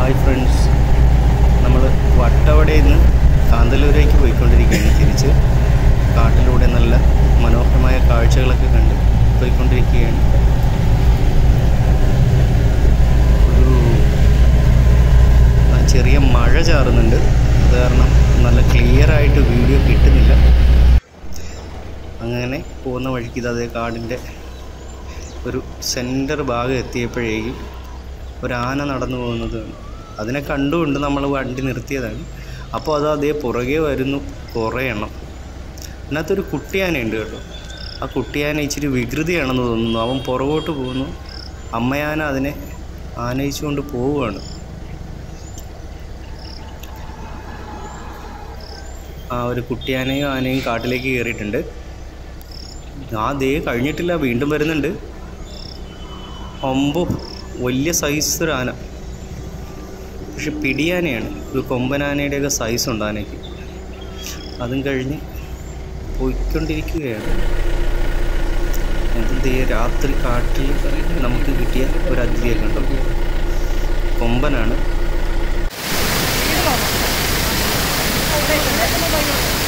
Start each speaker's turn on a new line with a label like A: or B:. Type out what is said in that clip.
A: Hi friends നമ്മൾ വട്ടവടയിൽ നിന്ന് കാന്തല്ലൂരേക്ക് പോയിക്കൊണ്ടിരിക്കുകയാണ് തിരിച്ച് കാട്ടിലൂടെ നല്ല മനോഹരമായ കാഴ്ചകളൊക്കെ കണ്ട് പോയിക്കൊണ്ടിരിക്കുകയാണ് ഒരു ആ, ചെറിയ മഴ ചാറുന്നുണ്ട് അത് കാരണം നല്ല ക്ലിയർ ആയിട്ട് വീഡിയോ കിട്ടുന്നില്ല അങ്ങനെ പോകുന്ന വഴിക്ക് ഇത് അതേ കാടിൻ്റെ ഒരു സെൻറ്റർ ഭാഗം എത്തിയപ്പോഴേക്കും ഒരു ആന നടന്നു പോകുന്നത് കണ്ടു. അതിനെ കണ്ടുകൊണ്ട് നമ്മൾ വണ്ടി നിർത്തിയതാണ് അപ്പോൾ അത് അതേ പുറകെ വരുന്നു കുറേ എണ്ണം അതിനകത്തൊരു കുട്ടിയാനയുണ്ട് കേട്ടോ ആ കുട്ടിയാന ഇച്ചിരി വികൃതിയാണെന്ന് തോന്നുന്നു അവൻ പുറകോട്ട് പോകുന്നു അമ്മയാന അതിനെ ആനയിച്ചുകൊണ്ട് പോവുകയാണ് ആ ഒരു കുട്ടിയാനയും ആനയും കാട്ടിലേക്ക് കയറിയിട്ടുണ്ട് ആ ദേ കഴിഞ്ഞിട്ടില്ല വീണ്ടും വരുന്നുണ്ട് ഒമ്പോ വലിയ സൈസ് ഒരു ആന പക്ഷെ പിടിയാനയാണ് ഒരു കൊമ്പനാനയുടെയൊക്കെ സൈസ് ഉണ്ട് ആനയ്ക്ക് അതും കഴിഞ്ഞ് പോയിക്കൊണ്ടിരിക്കുകയാണ് എന്ത് രാത്രി കാട്ടിൽ നമുക്ക് കിട്ടിയ ഒരു അതിഥിയൊക്കെ ഉണ്ടോ കൊമ്പനാണ്